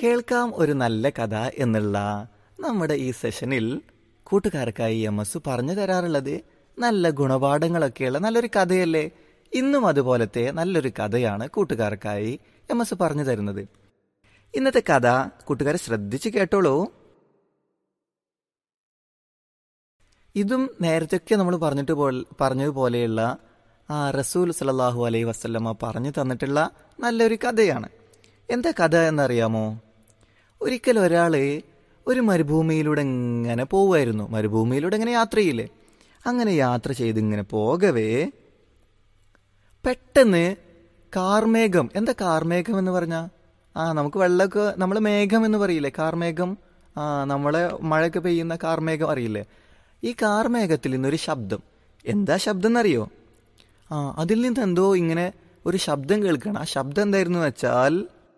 കേൾക്കാം ഒരു നല്ല കഥ എന്നുള്ള നമ്മുടെ ഈ സെഷനിൽ കൂട്ടുകാർക്കായി എം എസ് പറഞ്ഞു തരാറുള്ളത് നല്ല ഗുണപാഠങ്ങളൊക്കെയുള്ള നല്ലൊരു കഥയല്ലേ ഇന്നും അതുപോലത്തെ നല്ലൊരു കഥയാണ് കൂട്ടുകാർക്കായി എം എസ് പറഞ്ഞു തരുന്നത് ഇന്നത്തെ കഥ കൂട്ടുകാരെ ശ്രദ്ധിച്ച് കേട്ടോളൂ ഇതും നേരത്തെയൊക്കെ നമ്മൾ പറഞ്ഞിട്ട് പോ പറഞ്ഞതുപോലെയുള്ള ആ റസൂൽ സലാഹു അലൈഹി വസ്ലമ പറഞ്ഞു തന്നിട്ടുള്ള നല്ലൊരു കഥയാണ് എന്താ കഥ എന്നറിയാമോ ഒരിക്കൽ ഒരാൾ ഒരു മരുഭൂമിയിലൂടെ ഇങ്ങനെ പോവുമായിരുന്നു മരുഭൂമിയിലൂടെ ഇങ്ങനെ യാത്ര ചെയ്യില്ലേ അങ്ങനെ യാത്ര ചെയ്ത് ഇങ്ങനെ പോകവേ പെട്ടെന്ന് കാർമേഘം എന്താ കാർമേഘം എന്ന് പറഞ്ഞാൽ ആ നമുക്ക് വെള്ളമൊക്കെ നമ്മൾ മേഘം എന്ന് പറയില്ലേ കാർമേഘം ആ നമ്മളെ മഴയൊക്കെ പെയ്യുന്ന കാർമേഘം അറിയില്ലേ ഈ കാർമേഘത്തിൽ നിന്നൊരു ശബ്ദം എന്താ ശബ്ദം എന്നറിയോ ആ അതിൽ നിന്ന് എന്തോ ഇങ്ങനെ ഒരു ശബ്ദം കേൾക്കണം ആ ശബ്ദം എന്തായിരുന്നു വെച്ചാൽ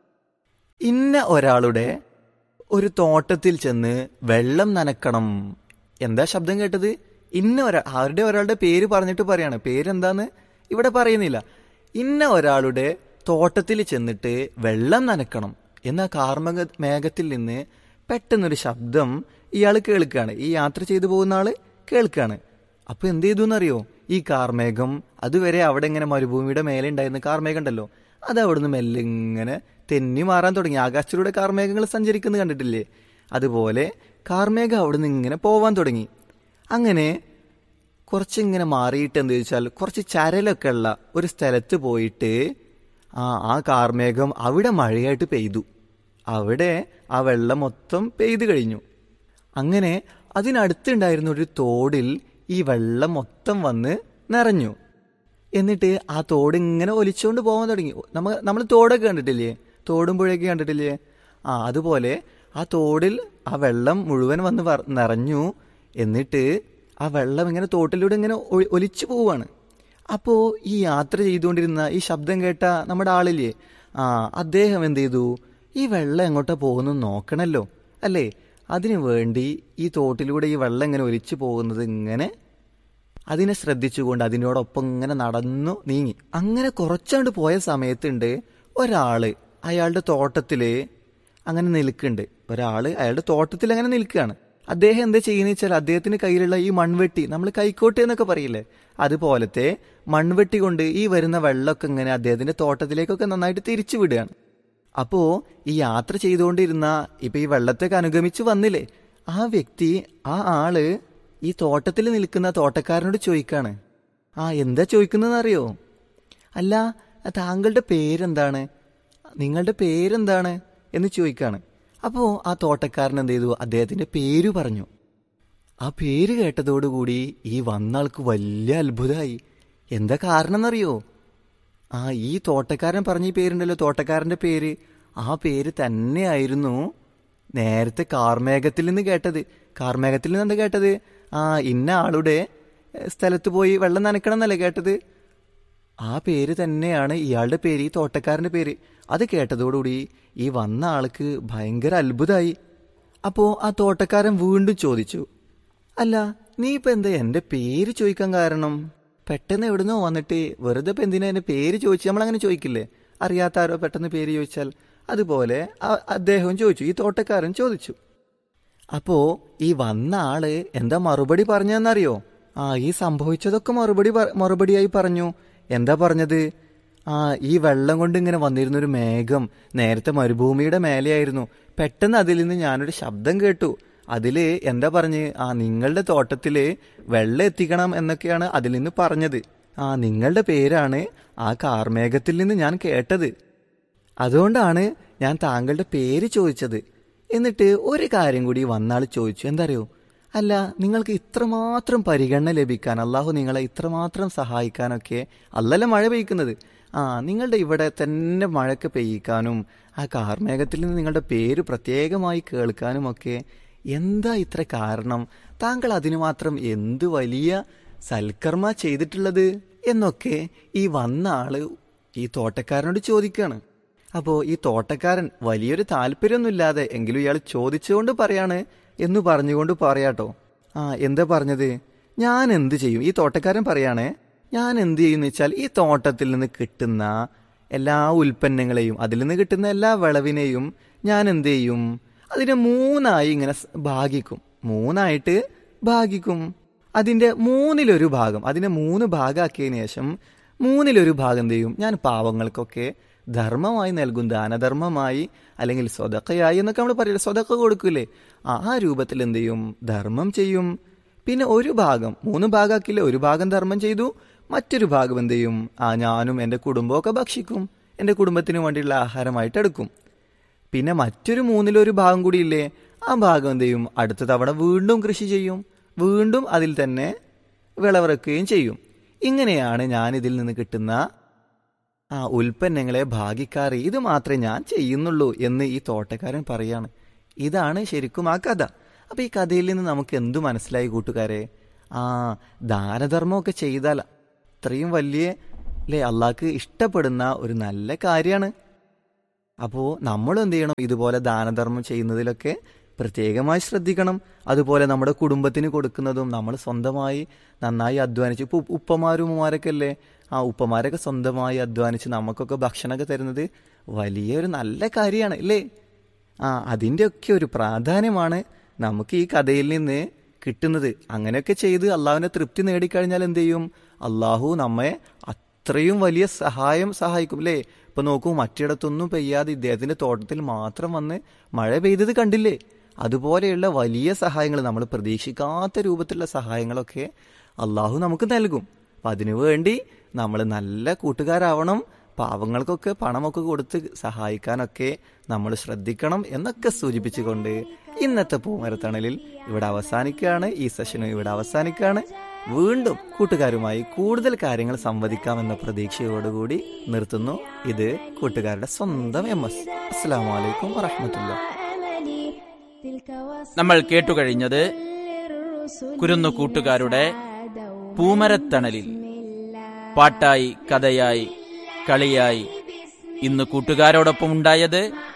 ഇന്ന ഒരാളുടെ ഒരു തോട്ടത്തിൽ ചെന്ന് വെള്ളം നനക്കണം എന്താ ശബ്ദം കേട്ടത് ഇന്ന ഒരാൾ ആരുടെ ഒരാളുടെ പേര് പറഞ്ഞിട്ട് പറയാണ് പേരെന്താന്ന് ഇവിടെ പറയുന്നില്ല ഇന്ന ഒരാളുടെ തോട്ടത്തിൽ ചെന്നിട്ട് വെള്ളം നനക്കണം എന്ന കാർമക മേഘത്തിൽ നിന്ന് പെട്ടെന്നൊരു ശബ്ദം ഇയാൾ കേൾക്കുകയാണ് ഈ യാത്ര ചെയ്തു പോകുന്ന ആള് കേൾക്കുകയാണ് അപ്പൊ എന്ത് ചെയ്തു എന്നറിയോ ഈ കാർമേഘം അതുവരെ അവിടെ ഇങ്ങനെ മരുഭൂമിയുടെ മേലെ ഉണ്ടായിരുന്ന കാർമേഘം ഉണ്ടല്ലോ അത് അവിടുന്ന് മെല്ലെ ഇങ്ങനെ തെന്നി മാറാൻ തുടങ്ങി ആകാശത്തിലൂടെ കാർമേഘങ്ങൾ സഞ്ചരിക്കുന്നത് കണ്ടിട്ടില്ലേ അതുപോലെ കാർമേഘം അവിടുന്ന് ഇങ്ങനെ പോവാൻ തുടങ്ങി അങ്ങനെ കുറച്ചിങ്ങനെ മാറിയിട്ട് എന്ത് ചോദിച്ചാൽ കുറച്ച് ചരലൊക്കെ ഉള്ള ഒരു സ്ഥലത്ത് പോയിട്ട് ആ ആ കാർമേഘം അവിടെ മഴയായിട്ട് പെയ്തു അവിടെ ആ വെള്ളം മൊത്തം പെയ്തു കഴിഞ്ഞു അങ്ങനെ അതിനടുത്തുണ്ടായിരുന്ന ഒരു തോടിൽ ഈ വെള്ളം മൊത്തം വന്ന് നിറഞ്ഞു എന്നിട്ട് ആ തോട് ഇങ്ങനെ ഒലിച്ചുകൊണ്ട് പോകാൻ തുടങ്ങി നമ്മ നമ്മൾ തോടൊക്കെ കണ്ടിട്ടില്ലേ തോടും പുഴയൊക്കെ കണ്ടിട്ടില്ലേ ആ അതുപോലെ ആ തോടിൽ ആ വെള്ളം മുഴുവൻ വന്ന് നിറഞ്ഞു എന്നിട്ട് ആ വെള്ളം ഇങ്ങനെ തോട്ടിലൂടെ ഇങ്ങനെ ഒലിച്ചു പോവാണ് അപ്പോൾ ഈ യാത്ര ചെയ്തുകൊണ്ടിരുന്ന ഈ ശബ്ദം കേട്ട നമ്മുടെ ആളില്ലേ ആ അദ്ദേഹം എന്ത് ചെയ്തു ഈ വെള്ളം എങ്ങോട്ടാ പോകുന്നു നോക്കണല്ലോ അല്ലേ അതിനു വേണ്ടി ഈ തോട്ടിലൂടെ ഈ വെള്ളം ഇങ്ങനെ ഒലിച്ചു പോകുന്നത് ഇങ്ങനെ അതിനെ ശ്രദ്ധിച്ചുകൊണ്ട് അതിനോടൊപ്പം ഇങ്ങനെ നടന്നു നീങ്ങി അങ്ങനെ കുറച്ചാണ്ട് പോയ സമയത്തുണ്ട് ഒരാള് അയാളുടെ തോട്ടത്തില് അങ്ങനെ നിൽക്കുന്നുണ്ട് ഒരാള് അയാളുടെ തോട്ടത്തിൽ അങ്ങനെ നിൽക്കുകയാണ് അദ്ദേഹം എന്താ ചെയ്യുന്ന വെച്ചാൽ അദ്ദേഹത്തിന് കയ്യിലുള്ള ഈ മൺവെട്ടി നമ്മൾ കൈക്കോട്ട് എന്നൊക്കെ പറയില്ലേ അതുപോലത്തെ മൺവെട്ടി കൊണ്ട് ഈ വരുന്ന വെള്ളമൊക്കെ ഇങ്ങനെ അദ്ദേഹത്തിന്റെ തോട്ടത്തിലേക്കൊക്കെ നന്നായിട്ട് തിരിച്ചു വിടുകയാണ് അപ്പോ ഈ യാത്ര ചെയ്തുകൊണ്ടിരുന്ന ഇപ്പൊ ഈ വെള്ളത്തൊക്കെ അനുഗമിച്ച് വന്നില്ലേ ആ വ്യക്തി ആ ആള് ഈ തോട്ടത്തിൽ നിൽക്കുന്ന തോട്ടക്കാരനോട് ചോദിക്കാണ് ആ എന്താ ചോദിക്കുന്നതെന്ന് അറിയോ അല്ല താങ്കളുടെ പേരെന്താണ് നിങ്ങളുടെ പേരെന്താണ് എന്ന് ചോദിക്കാണ് അപ്പോൾ ആ തോട്ടക്കാരൻ എന്ത് ചെയ്തു അദ്ദേഹത്തിന്റെ പേര് പറഞ്ഞു ആ പേര് കേട്ടതോടുകൂടി ഈ വന്നാൾക്ക് വലിയ അത്ഭുതമായി എന്താ കാരണം എന്നറിയോ ആ ഈ തോട്ടക്കാരൻ പറഞ്ഞ ഈ പേരുണ്ടല്ലോ തോട്ടക്കാരന്റെ പേര് ആ പേര് തന്നെയായിരുന്നു നേരത്തെ കാർമേഘത്തിൽ നിന്ന് കേട്ടത് കാർമേഘത്തിൽ നിന്ന് എന്താ കേട്ടത് ആ ഇന്ന ആളുടെ സ്ഥലത്ത് പോയി വെള്ളം നനക്കണം എന്നല്ലേ കേട്ടത് ആ പേര് തന്നെയാണ് ഇയാളുടെ പേര് ഈ തോട്ടക്കാരന്റെ പേര് അത് കേട്ടതോടുകൂടി ഈ വന്ന ആൾക്ക് ഭയങ്കര അത്ഭുതമായി അപ്പോ ആ തോട്ടക്കാരൻ വീണ്ടും ചോദിച്ചു അല്ല നീ ഇപ്പൊ എന്താ എന്റെ പേര് ചോദിക്കാൻ കാരണം പെട്ടെന്ന് എവിടുന്നോ വന്നിട്ട് വെറുതെ ഇപ്പൊ എന്തിനാ എന്റെ പേര് ചോദിച്ചു നമ്മളങ്ങനെ ചോദിക്കില്ലേ അറിയാത്ത ആരോ പെട്ടെന്ന് പേര് ചോദിച്ചാൽ അതുപോലെ അദ്ദേഹവും ചോദിച്ചു ഈ തോട്ടക്കാരൻ ചോദിച്ചു അപ്പോ ഈ വന്ന ആള് എന്താ മറുപടി പറഞ്ഞെന്നറിയോ ആ ഈ സംഭവിച്ചതൊക്കെ മറുപടി മറുപടിയായി പറഞ്ഞു എന്താ പറഞ്ഞത് ആ ഈ വെള്ളം കൊണ്ട് ഇങ്ങനെ വന്നിരുന്ന ഒരു മേഘം നേരത്തെ മരുഭൂമിയുടെ മേലെയായിരുന്നു പെട്ടെന്ന് അതിൽ നിന്ന് ഞാനൊരു ശബ്ദം കേട്ടു അതില് എന്താ പറഞ്ഞ് ആ നിങ്ങളുടെ തോട്ടത്തില് വെള്ളം എത്തിക്കണം എന്നൊക്കെയാണ് അതിൽ നിന്ന് പറഞ്ഞത് ആ നിങ്ങളുടെ പേരാണ് ആ കാർമേഘത്തിൽ നിന്ന് ഞാൻ കേട്ടത് അതുകൊണ്ടാണ് ഞാൻ താങ്കളുടെ പേര് ചോദിച്ചത് എന്നിട്ട് ഒരു കാര്യം കൂടി വന്നാൾ ചോദിച്ചു എന്തറിയോ അല്ല നിങ്ങൾക്ക് ഇത്രമാത്രം പരിഗണന ലഭിക്കാൻ അള്ളാഹു നിങ്ങളെ ഇത്രമാത്രം സഹായിക്കാനൊക്കെ അല്ലല്ല മഴ പെയ്ക്കുന്നത് ആ നിങ്ങളുടെ ഇവിടെ തന്നെ മഴയൊക്കെ പെയ്യിക്കാനും ആ കാർമേഘത്തിൽ നിന്ന് നിങ്ങളുടെ പേര് പ്രത്യേകമായി കേൾക്കാനും ഒക്കെ എന്താ ഇത്ര കാരണം താങ്കൾ അതിനു മാത്രം എന്ത് വലിയ സൽക്കർമ്മ ചെയ്തിട്ടുള്ളത് എന്നൊക്കെ ഈ വന്ന ആള് ഈ തോട്ടക്കാരനോട് ചോദിക്കുകയാണ് അപ്പോൾ ഈ തോട്ടക്കാരൻ വലിയൊരു താല്പര്യമൊന്നുമില്ലാതെ എങ്കിലും ഇയാൾ ചോദിച്ചുകൊണ്ട് പറയാണ് എന്ന് പറഞ്ഞുകൊണ്ട് പറയാട്ടോ ആ എന്താ പറഞ്ഞത് ഞാൻ എന്ത് ചെയ്യും ഈ തോട്ടക്കാരൻ പറയാണേ ഞാൻ എന്ത് ചെയ്യുന്ന വെച്ചാൽ ഈ തോട്ടത്തിൽ നിന്ന് കിട്ടുന്ന എല്ലാ ഉൽപ്പന്നങ്ങളെയും അതിൽ നിന്ന് കിട്ടുന്ന എല്ലാ വിളവിനെയും ഞാൻ എന്ത് ചെയ്യും അതിനെ മൂന്നായി ഇങ്ങനെ സ് ഭാഗിക്കും മൂന്നായിട്ട് ഭാഗിക്കും അതിന്റെ മൂന്നിലൊരു ഭാഗം അതിനെ മൂന്ന് ഭാഗമാക്കിയതിനു ശേഷം മൂന്നിലൊരു ഭാഗം എന്ത് ചെയ്യും ഞാൻ പാവങ്ങൾക്കൊക്കെ ധർമ്മമായി നൽകും ദാനധർമ്മമായി അല്ലെങ്കിൽ സ്വതക്കയായി എന്നൊക്കെ നമ്മൾ പറയില്ല സ്വതക്ക കൊടുക്കൂലേ ആ ആ രൂപത്തിൽ എന്ത് ചെയ്യും ധർമ്മം ചെയ്യും പിന്നെ ഒരു ഭാഗം മൂന്ന് ഭാഗമാക്കില്ല ഒരു ഭാഗം ധർമ്മം ചെയ്തു മറ്റൊരു ഭാഗം എന്ത് ചെയ്യും ആ ഞാനും എൻ്റെ കുടുംബമൊക്കെ ഭക്ഷിക്കും എൻ്റെ കുടുംബത്തിന് വേണ്ടിയുള്ള ആഹാരമായിട്ട് എടുക്കും പിന്നെ മറ്റൊരു മൂന്നിലൊരു ഭാഗം കൂടി ഇല്ലേ ആ ഭാഗം എന്ത് ചെയ്യും അടുത്ത തവണ വീണ്ടും കൃഷി ചെയ്യും വീണ്ടും അതിൽ തന്നെ വിളവിറക്കുകയും ചെയ്യും ഇങ്ങനെയാണ് ഞാൻ ഇതിൽ നിന്ന് കിട്ടുന്ന ആ ഉൽപ്പന്നങ്ങളെ ഭാഗിക്കാറ് ഇത് മാത്രമേ ഞാൻ ചെയ്യുന്നുള്ളൂ എന്ന് ഈ തോട്ടക്കാരൻ പറയാണ് ഇതാണ് ശരിക്കും ആ കഥ അപ്പൊ ഈ കഥയിൽ നിന്ന് നമുക്ക് എന്തു മനസ്സിലായി കൂട്ടുകാരെ ആ ദാനധർമ്മമൊക്കെ ചെയ്താൽ അത്രയും വലിയ അല്ലേ അള്ളാഹ്ക്ക് ഇഷ്ടപ്പെടുന്ന ഒരു നല്ല കാര്യമാണ് അപ്പോൾ നമ്മൾ എന്ത് ചെയ്യണം ഇതുപോലെ ദാനധർമ്മം ചെയ്യുന്നതിലൊക്കെ പ്രത്യേകമായി ശ്രദ്ധിക്കണം അതുപോലെ നമ്മുടെ കുടുംബത്തിന് കൊടുക്കുന്നതും നമ്മൾ സ്വന്തമായി നന്നായി അധ്വാനിച്ച് ഇപ്പോൾ ഉപ്പമാരും ഉമ്മമാരൊക്കെ അല്ലേ ആ ഉപ്പമാരൊക്കെ സ്വന്തമായി അധ്വാനിച്ച് നമുക്കൊക്കെ ഭക്ഷണമൊക്കെ തരുന്നത് വലിയൊരു നല്ല കാര്യമാണ് അല്ലേ ആ അതിൻ്റെയൊക്കെ ഒരു പ്രാധാന്യമാണ് നമുക്ക് ഈ കഥയിൽ നിന്ന് കിട്ടുന്നത് അങ്ങനെയൊക്കെ ചെയ്ത് അള്ളാഹുവിനെ തൃപ്തി നേടിക്കഴിഞ്ഞാൽ എന്ത് ചെയ്യും അള്ളാഹു നമ്മെ അത്രയും വലിയ സഹായം സഹായിക്കും അല്ലേ ഇപ്പൊ നോക്കൂ മറ്റിടത്തൊന്നും പെയ്യാതെ ഇദ്ദേഹത്തിന്റെ തോട്ടത്തിൽ മാത്രം വന്ന് മഴ പെയ്തത് കണ്ടില്ലേ അതുപോലെയുള്ള വലിയ സഹായങ്ങൾ നമ്മൾ പ്രതീക്ഷിക്കാത്ത രൂപത്തിലുള്ള സഹായങ്ങളൊക്കെ അള്ളാഹു നമുക്ക് നൽകും അപ്പം അതിനുവേണ്ടി നമ്മൾ നല്ല കൂട്ടുകാരാവണം പാവങ്ങൾക്കൊക്കെ പണമൊക്കെ കൊടുത്ത് സഹായിക്കാനൊക്കെ നമ്മൾ ശ്രദ്ധിക്കണം എന്നൊക്കെ സൂചിപ്പിച്ചുകൊണ്ട് ഇന്നത്തെ പൂമരത്തണലിൽ ഇവിടെ അവസാനിക്കുകയാണ് ഈ സെഷനും ഇവിടെ അവസാനിക്കുകയാണ് വീണ്ടും കൂട്ടുകാരുമായി കൂടുതൽ കാര്യങ്ങൾ സംവദിക്കാമെന്ന പ്രതീക്ഷയോടുകൂടി നിർത്തുന്നു ഇത് കൂട്ടുകാരുടെ സ്വന്തം എം എസ് അസ്സാം വലൈക്കും വറഹമത്തുള്ള നമ്മൾ കേട്ടുകഴിഞ്ഞത് കുരുന്നു കൂട്ടുകാരുടെ പൂമരത്തണലിൽ പാട്ടായി കഥയായി കളിയായി ഇന്ന് കൂട്ടുകാരോടൊപ്പം ഉണ്ടായത്